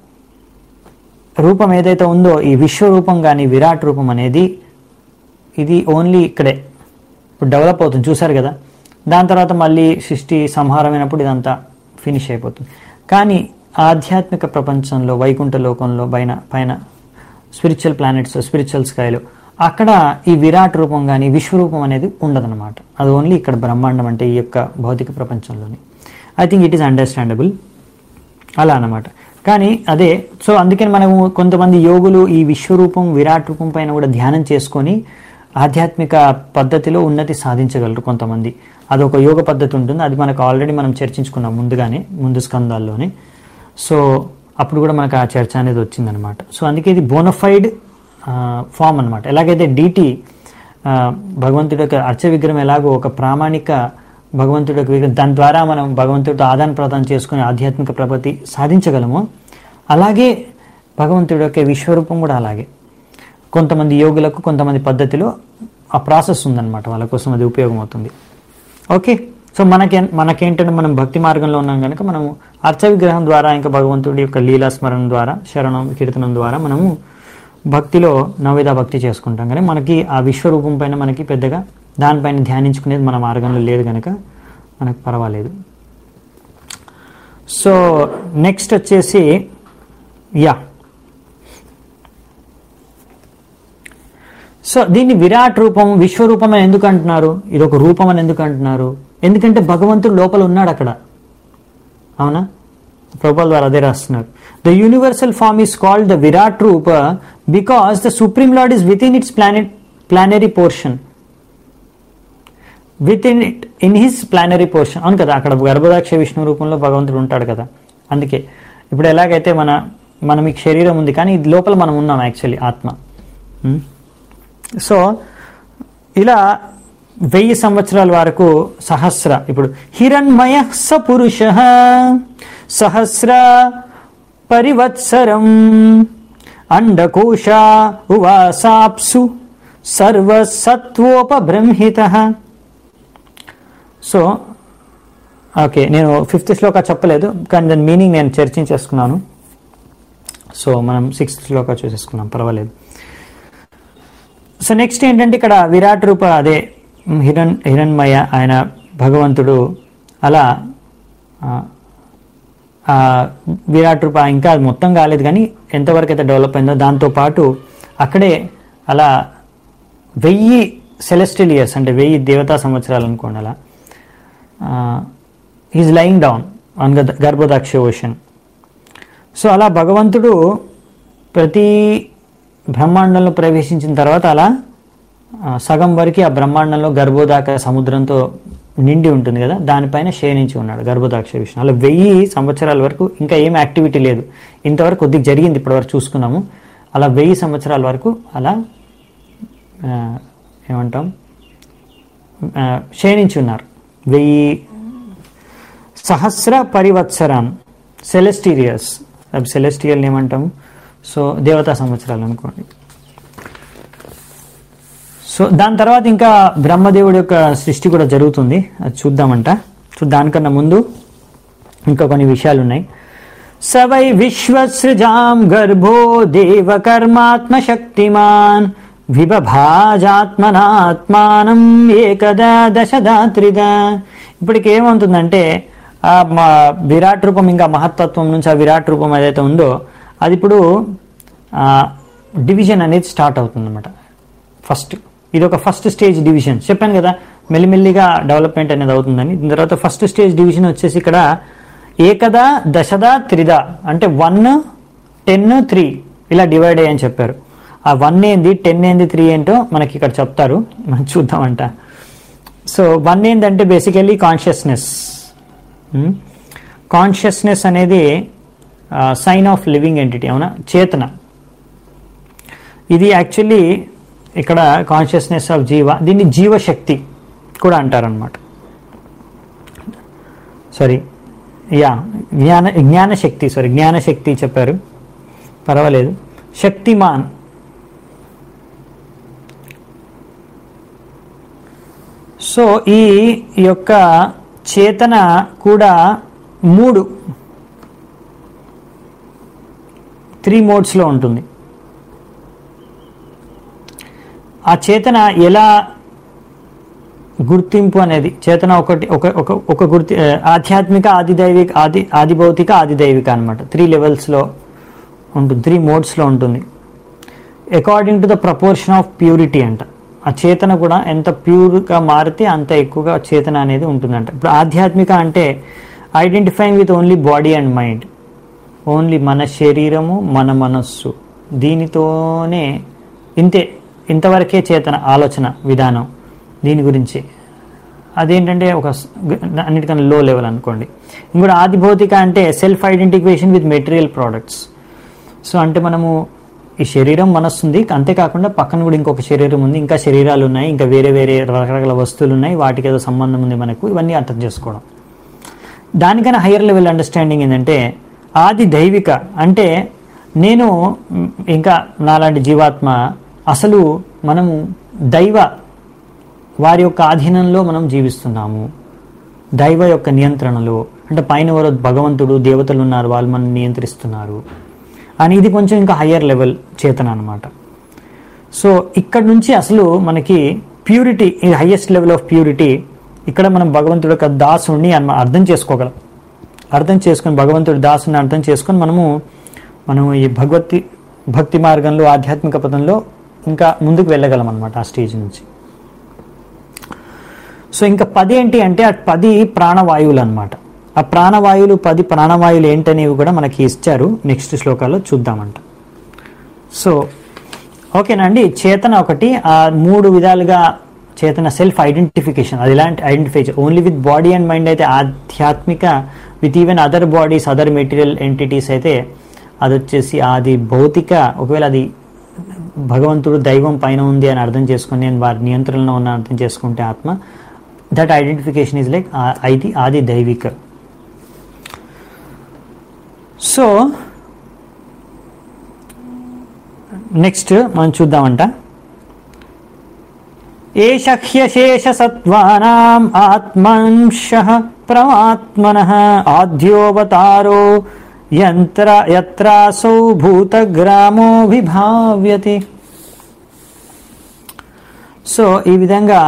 రూపం ఏదైతే ఉందో ఈ విశ్వరూపం కానీ విరాట్ రూపం అనేది ఇది ఓన్లీ ఇక్కడే ఇప్పుడు డెవలప్ అవుతుంది చూసారు కదా దాని తర్వాత మళ్ళీ సృష్టి సంహారమైనప్పుడు ఇదంతా ఫినిష్ అయిపోతుంది కానీ ఆధ్యాత్మిక ప్రపంచంలో వైకుంఠ లోకంలో పైన పైన స్పిరిచువల్ ప్లానెట్స్ స్పిరిచువల్ స్కైలో అక్కడ ఈ విరాట్ రూపం కానీ విశ్వరూపం అనేది ఉండదన్నమాట అది ఓన్లీ ఇక్కడ బ్రహ్మాండం అంటే ఈ యొక్క భౌతిక ప్రపంచంలోని I think it is understandable అలా అన్నమాట కానీ అదే సో అందుకని మనము కొంతమంది యోగులు ఈ విశ్వరూపం విరాట్ రూపం పైన కూడా ధ్యానం చేసుకొని ఆధ్యాత్మిక పద్ధతిలో ఉన్నతి సాధించగలరు కొంతమంది అదొక యోగ పద్ధతి ఉంటుంది అది మనకు ఆల్రెడీ మనం చర్చించుకున్నాం ముందుగానే ముందు స్కందాల్లోనే సో అప్పుడు కూడా మనకు ఆ చర్చ అనేది వచ్చిందనమాట సో అందుకే ఇది బోనఫైడ్ ఫామ్ అనమాట ఎలాగైతే డిటి భగవంతుడి యొక్క అర్చ విగ్రహం ఎలాగో ఒక ప్రామాణిక భగవంతుడి యొక్క విగ్రహం దాని ద్వారా మనం భగవంతుడితో ఆదాన ప్రదానం చేసుకుని ఆధ్యాత్మిక ప్రగతి సాధించగలము అలాగే భగవంతుడి యొక్క విశ్వరూపం కూడా అలాగే కొంతమంది యోగులకు కొంతమంది పద్ధతిలో ఆ ప్రాసెస్ ఉందన్నమాట వాళ్ళ కోసం అది ఉపయోగం అవుతుంది ఓకే సో మనకే మనకేంటంటే మనం భక్తి మార్గంలో ఉన్నాం కనుక మనము అర్చ విగ్రహం ద్వారా ఇంకా భగవంతుడి యొక్క లీలా స్మరణ ద్వారా శరణం కీర్తనం ద్వారా మనము భక్తిలో నవేద భక్తి చేసుకుంటాం కానీ మనకి ఆ విశ్వరూపం పైన మనకి పెద్దగా దానిపైన ధ్యానించుకునేది మన మార్గంలో లేదు కనుక మనకు పర్వాలేదు సో నెక్స్ట్ వచ్చేసి యా సో దీన్ని విరాట్ రూపం విశ్వరూపం అని ఎందుకు అంటున్నారు ఇది ఒక రూపం అని ఎందుకు అంటున్నారు ఎందుకంటే భగవంతుడు లోపల ఉన్నాడు అక్కడ అవునా ప్రభుపాల ద్వారా అదే రాస్తున్నారు the universal form is called the Virat Rupa because the supreme lord is within its planet plenary portion within it in his plenary portion అవును కదా అక్కడ గర్భదాక్ష విష్ణు రూపంలో భగవంతుడు ఉంటాడు కదా అందుకే ఇప్పుడు ఎలాగైతే మన మన మీకు శరీరం ఉంది కానీ ఇది లోపల మనం ఉన్నాం యాక్చువల్లీ ఆత్మ ఉం? సో ఇలా వెయ్యి సంవత్సరాల వరకు సహస్ర ఇప్పుడు హిరణ్మయ స పురుష సహస్ర పరివత్సరం అండకోశ ఉవాసాప్సు సర్వసత్వోపబ్రహ్మిత సో ఓకే నేను ఫిఫ్త్ శ్లోక చెప్పలేదు కానీ దాని మీనింగ్ నేను చర్చించేసుకున్నాను సో మనం సిక్స్త్ శ్లోక చూసేసుకున్నాం పర్వాలేదు సో నెక్స్ట్ ఏంటంటే ఇక్కడ విరాట్ రూప అదే హిరణ్ హిరణ్మయ ఆయన భగవంతుడు అలా ఆ, ఆ విరాట్ రూప ఇంకా అది మొత్తం కాలేదు కానీ ఎంతవరకు అయితే డెవలప్ అయిందో దాంతోపాటు అక్కడే అలా వెయ్యి సెలెస్టియల్ ఇయర్స్ అంటే వెయ్యి దేవతా సంవత్సరాలు అనుకోండి అలా is lying down on Garbhodaka ocean so అలా భగవంతుడు ప్రతి బ్రహ్మాండంలో ప్రవేశించిన తర్వాత అలా ఆ, సగం వరకు ఆ బ్రహ్మాండంలో గర్భోదాక సముద్రంతో నిండి ఉంటుంది కదా దానిపైన శయనించి ఉన్నాడు గర్భోదాక్ష విష్ణు అలా వెయ్యి సంవత్సరాల వరకు ఇంకా ఏం యాక్టివిటీ లేదు ఇంతవరకు కొద్దిగా జరిగింది ఇప్పటివరకు చూసుకున్నాము అలా వెయ్యి సంవత్సరాల వరకు అలా ఆ, ఏమంటాం ఆ, శయనించి ఉన్నారు వెయ్యి సహస్ర పరివత్సరాన్ సెలెస్టీరియస్ అవి సెలెస్టియల్ ఏమంటాము సో దేవతా సంవత్సరాలు అనుకోండి సో దాని తర్వాత ఇంకా బ్రహ్మదేవుడి యొక్క సృష్టి కూడా జరుగుతుంది అది చూద్దామంట సో దానికన్నా ముందు ఇంకా కొన్ని విషయాలు ఉన్నాయి సవై విశ్వసృజాం గర్భో దేవకర్మాత్మ శక్తిమాన్ విభాజాత్మనాత్మానం ఏకదా దశదా త్రిదా ఇప్పటికి ఏమవుతుందంటే ఆ మా విరాట్ రూపం ఇంకా మహత్తత్వం నుంచి ఆ విరాట్ రూపం ఏదైతే ఉందో అది ఇప్పుడు డివిజన్ అనేది స్టార్ట్ అవుతుందన్నమాట ఫస్ట్ ఇది ఒక ఫస్ట్ స్టేజ్ డివిజన్ చెప్పాను కదా మెల్లిమెల్లిగా డెవలప్మెంట్ అనేది అవుతుందని దీని తర్వాత ఫస్ట్ స్టేజ్ డివిజన్ వచ్చేసి ఇక్కడ ఏకదా దశదా త్రిదా అంటే వన్ టెన్ త్రీ ఇలా డివైడ్ అయ్యని చెప్పారు ఆ వన్ ఏంది టెన్ ఏంది త్రీ ఏంటో మనకి ఇక్కడ చెప్తారు మనం చూద్దామంట సో వన్ ఏంటంటే బేసికలీ కాన్షియస్నెస్ కాన్షియస్నెస్ అనేది సైన్ ఆఫ్ లివింగ్ ఎంటిటీ అవునా చేతన ఇది యాక్చువల్లీ ఇక్కడ కాన్షియస్నెస్ ఆఫ్ జీవ దీన్ని జీవశక్తి కూడా అంటారనమాట సారీ యా జ్ఞాన జ్ఞానశక్తి సారీ జ్ఞానశక్తి చెప్పారు పర్వాలేదు శక్తిమాన్ సో ఈ యొక్క చేతన కూడా మూడు త్రీ మోడ్స్లో ఉంటుంది ఆ చేతన ఎలా గుర్తింపు అనేది చేతన ఒకటి ఒక ఒక ఒక గుర్తి ఆ, ఆధ్యాత్మిక ఆదిదైవిక ఆది ఆదిభౌతిక ఆదిదైవిక అనమాట త్రీ లెవెల్స్లో ఉంటుంది త్రీ మోడ్స్లో ఉంటుంది according to the proportion of purity అంట ఆ చేతన కూడా ఎంత ప్యూర్గా మారితే అంత ఎక్కువగా చేతన అనేది ఉంటుందంట ఇప్పుడు ఆధ్యాత్మిక అంటే identifying with only body and mind only మన శరీరము మన మనస్సు దీనితోనే ఇంతే ఇంతవరకే చేతన ఆలోచన విధానం దీని గురించి అదేంటంటే ఒక స్- గ- అన్నిటికన్నా లో లెవెల్ అనుకోండి ఇంకోటి ఆది భౌతిక అంటే self identification with material products so అంటే మనము ఈ శరీరం మనస్సు ఉంది అంతేకాకుండా పక్కన కూడా ఇంకొక శరీరం ఉంది ఇంకా శరీరాలు ఉన్నాయి ఇంకా వేరే వేరే రకరకాల వస్తువులు ఉన్నాయి వాటికి ఏదో సంబంధం ఉంది మనకు ఇవన్నీ అర్థం చేసుకోవడం దానికన్నా హయ్యర్ లెవెల్ అండర్స్టాండింగ్ ఏంటంటే ఆది దైవిక అంటే నేను మ్, ఇంకా నాలాంటి జీవాత్మ అసలు మనము దైవ వారి యొక్క ఆధీనంలో మనం జీవిస్తున్నాము దైవ యొక్క నియంత్రణలో అంటే పైన ఎవరో భగవంతుడు దేవతలు ఉన్నారు వాళ్ళు మనం నియంత్రిస్తున్నారు అని ఇది కొంచెం ఇంకా హయ్యర్ లెవెల్ చేతన అనమాట సో ఇక్కడ నుంచి అసలు మనకి ప్యూరిటీ ఈ హైయెస్ట్ లెవెల్ ఆఫ్ ప్యూరిటీ ఇక్కడ మనం భగవంతుడి యొక్క దాసుని అని మనం అర్థం చేసుకోగలం అర్థం చేసుకొని భగవంతుడి దాసుని అర్థం చేసుకొని మనము మనము ఈ భగవతి భక్తి మార్గంలో ఆధ్యాత్మిక పదంలో ఇంకా ముందుకు వెళ్ళగలం అనమాట ఆ స్టేజ్ నుంచి సో ఇంకా పది ఏంటి అంటే ఆ పది ప్రాణవాయువులు అనమాట ఆ ప్రాణవాయువులు పది ప్రాణవాయువులు ఏంటనేవి కూడా మనకి ఇచ్చారు నెక్స్ట్ శ్లోకాల్లో చూద్దామంట సో ఓకేనండి చేతన ఒకటి ఆ మూడు విధాలుగా చేతన సెల్ఫ్ ఐడెంటిఫికేషన్ అది ఎలాంటి identify only with body and mind అయితే ఆధ్యాత్మిక with even other bodies other material entities అయితే అది వచ్చేసి అది భౌతిక ఒకవేళ అది భగవంతుడు దైవం పైన ఉంది అని అర్థం చేసుకుని నేను వారి నియంత్రణలో ఉన్న అర్థం చేసుకుంటే ఆత్మ దట్ ఐడెంటిఫికేషన్ ఈజ్ లైక్ అది ఆది దైవిక సో నెక్స్ట్ మనం చూద్దామంట ఏషహ్యశేష సత్వానాం ఆత్మంశ ప్రమాత్మన ఆద్యోవతారో యంత్ర యత్రాసౌ భూతగ్రామో విభావ్యతి సో ఈ విధంగా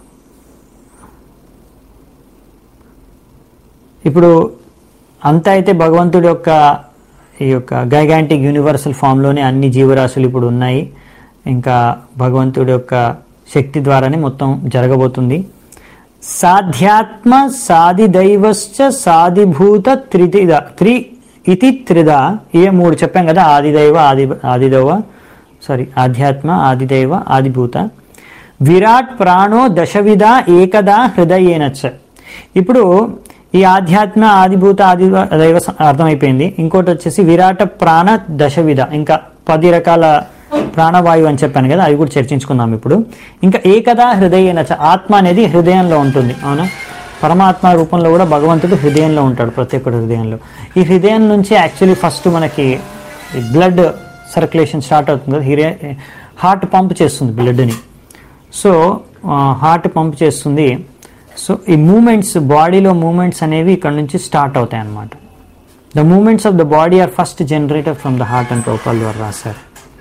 ఇప్పుడు అంతా అయితే భగవంతుడి యొక్క ఈ యొక్క గైగాంటిక్ యూనివర్సల్ ఫామ్లోనే అన్ని జీవరాశులు ఇప్పుడు ఉన్నాయి ఇంకా భగవంతుడి యొక్క శక్తి ద్వారానే మొత్తం జరగబోతుంది సాధ్యాత్మ సాది దైవశ్చ సాదిభూత త్రితిద త్రి ఇతి త్రిద ఏ మూడు చెప్పాం కదా ఆదిదైవ ఆది ఆదిదైవ సారీ ఆధ్యాత్మ ఆదిదైవ ఆదిభూత విరాట్ ప్రాణో దశవిధ ఏకదా హృదయేనచ్చ ఇప్పుడు ఈ ఆధ్యాత్మ ఆదిభూత ఆది దైవ స- అర్థమైపోయింది ఇంకోటి వచ్చేసి విరాట ప్రాణ దశవిధ ఇంకా పది రకాల ప్రాణవాయువు అని చెప్పాను కదా అవి కూడా చర్చించుకుందాం ఇప్పుడు ఇంకా ఏకదా హృదయేనచ్చ ఆత్మ అనేది హృదయంలో ఉంటుంది అవునా పరమాత్మ రూపంలో కూడా భగవంతుడు హృదయంలో ఉంటాడు ప్రతి ఒక్కటి హృదయంలో ఈ హృదయం నుంచి యాక్చువల్లీ ఫస్ట్ మనకి బ్లడ్ సర్క్యులేషన్ స్టార్ట్ అవుతుంది కదా హిరే హార్ట్ పంప్ చేస్తుంది బ్లడ్ని సో హార్ట్ పంప్ చేస్తుంది సో ఈ మూమెంట్స్ బాడీలో మూమెంట్స్ అనేవి ఇక్కడ నుంచి స్టార్ట్ అవుతాయి అన్నమాట the movements of the body are first generated from the heart and Prabhupada ద్వారా రాశారు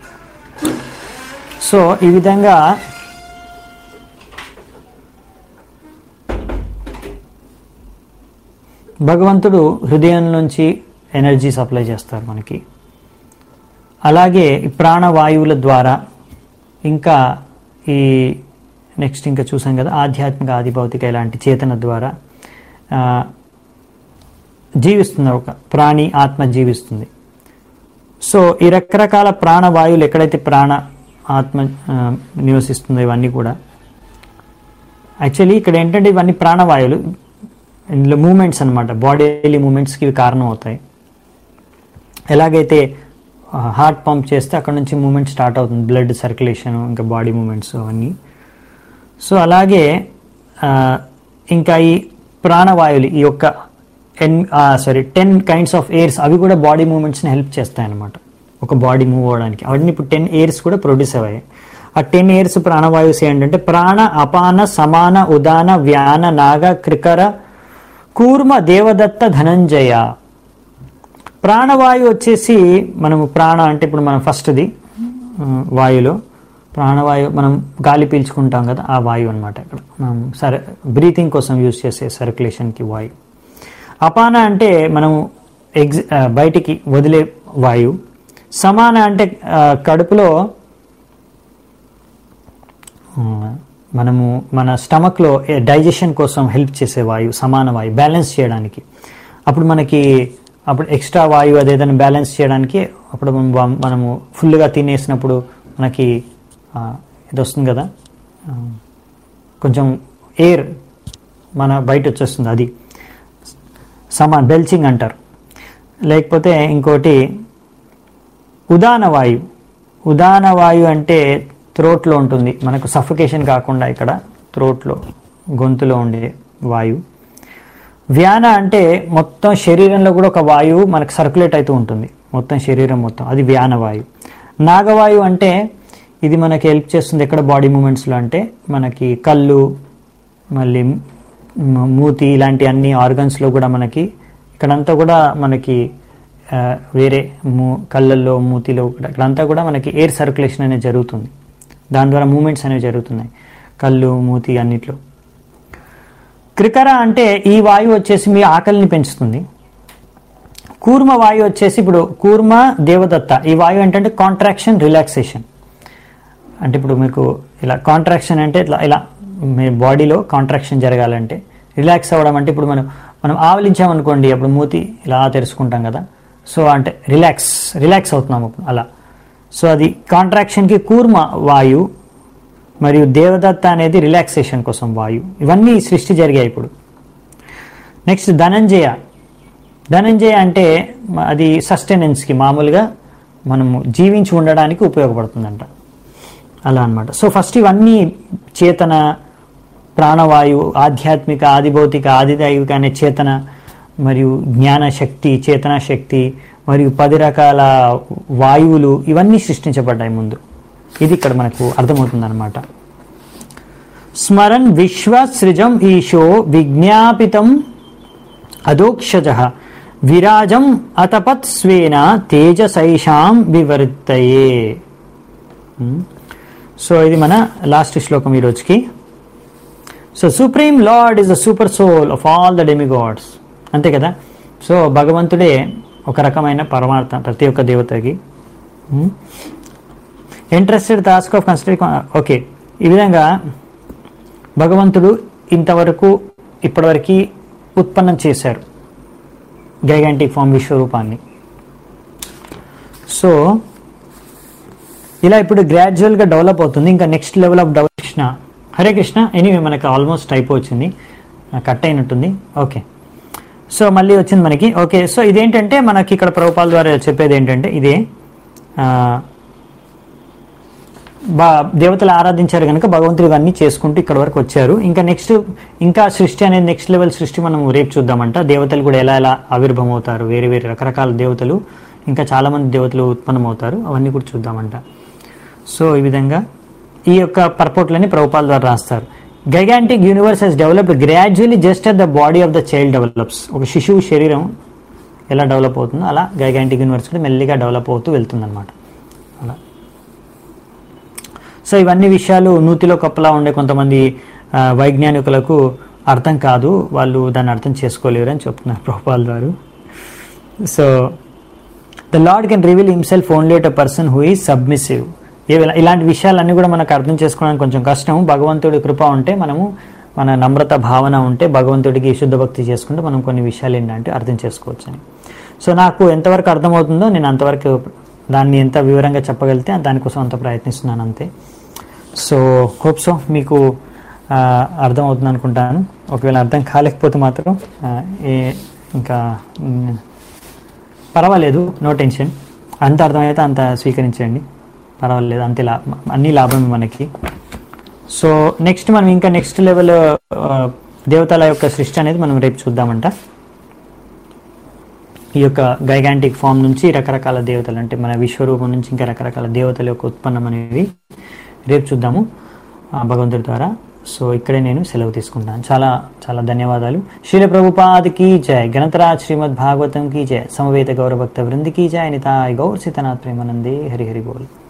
సో ఈ విధంగా భగవంతుడు హృదయం నుంచి ఎనర్జీ సప్లై చేస్తారు మనకి అలాగే ఈ ప్రాణవాయువుల ద్వారా ఇంకా ఈ నెక్స్ట్ ఇంకా చూసాం కదా ఆధ్యాత్మిక ఆదిభౌతిక ఇలాంటి చేతన ద్వారా ఆ, జీవిస్తుంది ఒక ప్రాణి ఆత్మ జీవిస్తుంది సో ఈ రకరకాల ప్రాణవాయువులు ఎక్కడైతే ప్రాణ ఆత్మ ఆ, నివసిస్తుందో ఇవన్నీ కూడా యాక్చువల్లీ ఇక్కడ ఏంటంటే ఇవన్నీ ప్రాణవాయువులు ఇందులో మూమెంట్స్ అనమాట బాడీలీ మూమెంట్స్కి ఇవి కారణం అవుతాయి ఎలాగైతే హార్ట్ పంప్ చేస్తే అక్కడ నుంచి మూమెంట్ స్టార్ట్ అవుతుంది బ్లడ్ సర్క్యులేషన్ ఇంకా బాడీ మూమెంట్స్ అవన్నీ సో అలాగే ఆ, ఇంకా ఈ ప్రాణవాయువులు ఈ యొక్క ఎన్ sorry ten kinds of airs అవి కూడా బాడీ మూమెంట్స్ని హెల్ప్ చేస్తాయి అనమాట ఒక బాడీ మూవ్ అవ్వడానికి అవన్నీ ఇప్పుడు టెన్ ఎయిర్స్ కూడా ప్రొడ్యూస్ అయ్యాయి ఆ టెన్ ఎయిర్స్ ప్రాణవాయువుస్ ఏంటంటే ప్రాణ అపాన సమాన ఉదాన వ్యాన నాగ క్రికర కూర్మ దేవదత్త ధనంజయ ప్రాణవాయువు వచ్చేసి మనము ప్రాణ అంటే ఇప్పుడు మనం ఫస్ట్ది వాయులో ప్రాణవాయువు మనం గాలి పీల్చుకుంటాం కదా ఆ వాయువు అనమాట ఇక్కడ మనం సరే బ్రీతింగ్ కోసం యూజ్ చేసే సర్క్యులేషన్కి వాయువు అపాన అంటే మనము ఎగ్జ్ ఆ, బయటికి వదిలే వాయువు సమాన అంటే ఆ, కడుపులో ఆ, మనము మన స్టమక్లో డైజెషన్ కోసం హెల్ప్ చేసే వాయువు సమాన వాయువు బ్యాలెన్స్ చేయడానికి అప్పుడు మనకి అప్పుడు ఎక్స్ట్రా వాయువు అదేదైనా బ్యాలెన్స్ చేయడానికి అప్పుడు మనం- మనము ఫుల్గా తినేసినప్పుడు మనకి ఆ, ఇది వస్తుంది కదా ఆ, కొంచెం ఎయిర్ మన బయట వచ్చేస్తుంది అది సమాన్ బెల్చింగ్ అంటారు లేకపోతే ఇంకోటి ఉదాన వాయు ఉదాన వాయు అంటే త్రోట్లో ఉంటుంది మనకు సఫికేషన్ కాకుండా ఇక్కడ త్రోట్లో గొంతులో ఉండే వాయువు వ్యాన అంటే మొత్తం శరీరంలో కూడా ఒక వాయువు మనకు సర్క్యులేట్ అవుతూ ఉంటుంది మొత్తం శరీరం మొత్తం అది వ్యాన వాయువు నాగవాయువు అంటే ఇది మనకి హెల్ప్ చేస్తుంది ఎక్కడ బాడీ మూమెంట్స్లో అంటే మనకి కళ్ళు మళ్ళీ మ- మూతి ఇలాంటి అన్ని ఆర్గన్స్లో కూడా మనకి ఇక్కడంతా కూడా మనకి ఆ, వేరే మూ కళ్ళల్లో మూతిలో కూడా ఇక్కడంతా కూడా మనకి ఎయిర్ సర్క్యులేషన్ అనేది జరుగుతుంది దాని ద్వారా మూమెంట్స్ అనేవి జరుగుతున్నాయి కళ్ళు మూతి అన్నిట్లో క్రికర అంటే ఈ వాయువు వచ్చేసి మీ ఆకలిని పెంచుతుంది కూర్మ వాయువు వచ్చేసి ఇప్పుడు కూర్మ దేవదత్త ఈ వాయువు ఏంటంటే కాంట్రాక్షన్ రిలాక్సేషన్ అంటే ఇప్పుడు మీకు ఇలా కాంట్రాక్షన్ అంటే ఇట్లా ఇలా మీ బాడీలో కాంట్రాక్షన్ జరగాలంటే రిలాక్స్ అవ్వడం అంటే ఇప్పుడు మనం మనం ఆవలించామనుకోండి అప్పుడు మూతి ఇలా తెరుచుకుంటాం కదా సో అంటే రిలాక్స్ రిలాక్స్ అవుతున్నాం అప్పుడు అలా సో అది కాంట్రాక్షన్కి కూర్మ వాయువు మరియు దేవదత్త అనేది రిలాక్సేషన్ కోసం వాయువు ఇవన్నీ సృష్టి జరిగాయి ఇప్పుడు నెక్స్ట్ ధనంజయ ధనంజయ అంటే మ- అది సస్టెనెన్స్కి మామూలుగా మనము జీవించి ఉండడానికి ఉపయోగపడుతుందంట అలా అన్నమాట సో ఫస్ట్ ఇవన్నీ చేతన ప్రాణవాయువు ఆధ్యాత్మిక ఆదిభౌతిక ఆదిదైవిక అనే చేతన మరియు జ్ఞాన శక్తి చేతన శక్తి మరియు పది రకాల వాయువులు ఇవన్నీ సృష్టించబడ్డాయి ముందు ఇది ఇక్కడ మనకు అర్థమవుతుందన్నమాట స్మరన్ విశ్వసృజం ఈశో విజ్ఞాపితం అదోక్షజ విరాజం అతపత్ స్వేన తేజసైషాం వివర్తయే ఉమ్. సో ఇది మన లాస్ట్ శ్లోకం ఈ రోజుకి so supreme lord is the super soul of all the demigods అంతే కదా సో భగవంతుడే ఒక రకమైన పరమార్థం ప్రతి ఒక్క దేవతకి interested task of consider okay ఈ విధంగా భగవంతుడు ఇంతవరకు ఇప్పటివరకు ఉత్పన్నం చేశారు గైగాంటిక్ ఫామ్ విశ్వరూపాన్ని సో ఇలా ఇప్పుడు గ్రాడ్యువల్గా డెవలప్ అవుతుంది ఇంకా next level of develop Krishna Hare Krishna anyway మనకు ఆల్మోస్ట్ అయిపోవచ్చింది కట్ అయినట్టుంది ఓకే సో మళ్ళీ వచ్చింది మనకి ఓకే సో ఇదేంటంటే మనకి ఇక్కడ ప్రభుపాల ద్వారా చెప్పేది ఏంటంటే ఇదే ఆ, బా దేవతలు ఆరాధించారు కనుక భగవంతుడు ఇవన్నీ చేసుకుంటూ ఇక్కడ వరకు వచ్చారు ఇంకా నెక్స్ట్ ఇంకా సృష్టి అనేది నెక్స్ట్ లెవెల్ సృష్టి మనం రేపు చూద్దామంట దేవతలు కూడా ఎలా ఎలా ఆవిర్భవం అవుతారు వేరే వేరే రకరకాల దేవతలు ఇంకా చాలా మంది దేవతలు ఉత్పన్నం అవుతారు అవన్నీ కూడా చూద్దామంట సో ఈ విధంగా ఈ యొక్క పర్పోట్లని ప్రభుపాల ద్వారా రాస్తారు gigantic universe he's developed gradually just at the body of the child develops ఒక శిశువు శరీరం ఎలా డెవలప్ అవుతుందో అలా గైగాంటిక్ యూనివర్స్ కూడా మెల్లిగా డెవలప్ అవుతూ వెళ్తుందన్నమాట అలా సో ఇవన్నీ విషయాలు నూతిలో కప్పలా ఉండే కొంతమంది ఆ, వైజ్ఞానికులకు అర్థం కాదు వాళ్ళు దాన్ని అర్థం చేసుకోలేరు అని చెప్తున్నారు ప్రభుపాల్ గారు so the lord can reveal himself only at a person who is submissive ఇలాంటి విషయాలన్నీ కూడా మనకు అర్థం చేసుకోవడానికి కొంచెం కష్టం భగవంతుడి కృప ఉంటే మనము మన నమ్రత భావన ఉంటే భగవంతుడికి శుద్ధ భక్తి చేసుకుంటే మనం కొన్ని విషయాలు ఏంటంటే అర్థం చేసుకోవచ్చు అని సో నాకు ఎంతవరకు అర్థమవుతుందో నేను అంతవరకు దాన్ని ఎంత వివరంగా చెప్పగలిగితే దానికోసం అంత ప్రయత్నిస్తున్నాను అంతే సో హోప్ సో మీకు ఆ, అర్థమవుతుంది అనుకుంటాను ఒకవేళ అర్థం కాలేకపోతే మాత్రం ఆ, ఏ ఇంకా మ్, పర్వాలేదు నో టెన్షన్ అంత అర్థమైతే అంత స్వీకరించండి పర్వాలేదు అంతే లా అన్ని లాభమే మనకి సో నెక్స్ట్ మనం ఇంకా నెక్స్ట్ లెవెల్ దేవతల యొక్క సృష్టి అనేది మనం రేపు చూద్దామంట ఈ యొక్క గైగాంటిక్ ఫామ్ నుంచి రకరకాల దేవతలు అంటే మన విశ్వరూపం నుంచి ఇంకా రకరకాల దేవతల యొక్క ఉత్పన్నం అనేవి రేపు చూద్దాము ఆ, భగవంతుడి ద్వారా సో ఇక్కడే నేను సెలవు తీసుకుంటాను చాలా చాలా ధన్యవాదాలు శీల ప్రభుపాద్ కీ జయ గణతరాజ్ శ్రీమద్ భాగవతం కీ జయ సమవేత గౌరభక్త వృంది కీ జయ నితాయ్ గౌర్ సీతనాథ్ ప్రేమానందే హరి హరి బోల్